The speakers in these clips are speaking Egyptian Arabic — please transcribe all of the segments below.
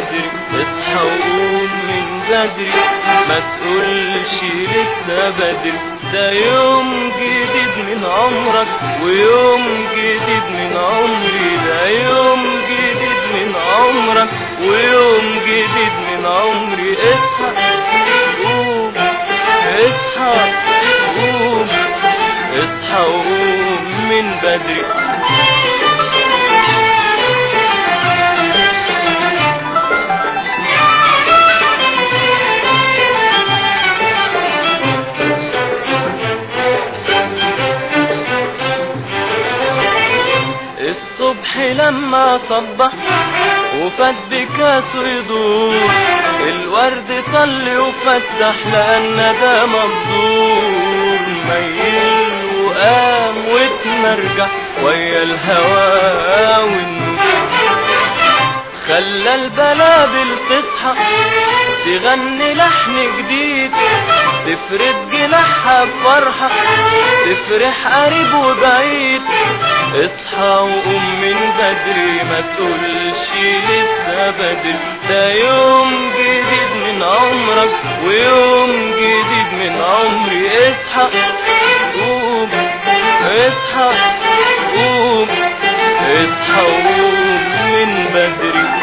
بدري اصحى وقوم من بدري ما تقولش لسه بدري ده يوم جديد من عمرك ويوم جديد من عمري ده يوم جديد من عمرك ويوم جديد من عمري اصحى قوم اصحى قوم اصحى وقوم من بدري الصبح لما صبح وفات بكاسه يدور الورد طل وفتح لأن ده مبدور ميل وقام واتمرجح ويا الهوا والنور خلى البلابل تصحى تغني لحن جديد تفرد جناحها بفرحة تفرح قريب وبعيد اصحى وقوم من بدري ما تقولش لسه بدري ده يوم جديد من عمرك ويوم جديد من عمري اصحى قوم اصحى قوم اصحى وقوم من بدري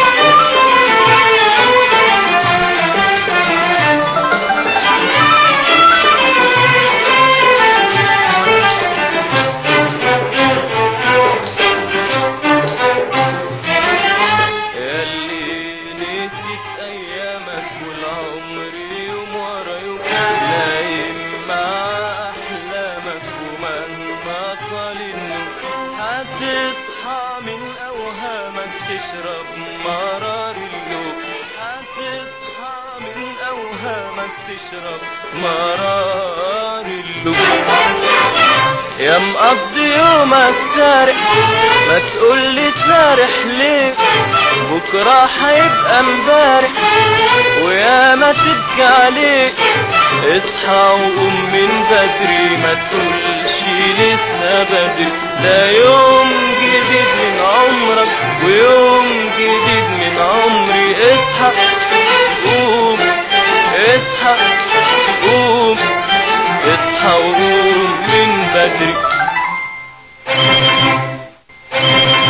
ياللي نسيت ايامك والعمر يوم ورا يوم نايم مع احلامك ومهما طال النوم هتصحى من اوهامك تشرب مرار اللوم هتصحى من اوهامك تشرب مرار اللوم يا مقضي يومك سارح ما تقولي سارح ليه بكرة هيبقى امبارح ويا ما تبكي عليه اصحى وقوم من بدري ما تقولش لسه بدري ده يوم جديد من عمرك ويوم جديد من عمري اصحى قوم اصحى قوم اصحى وقوم من بدري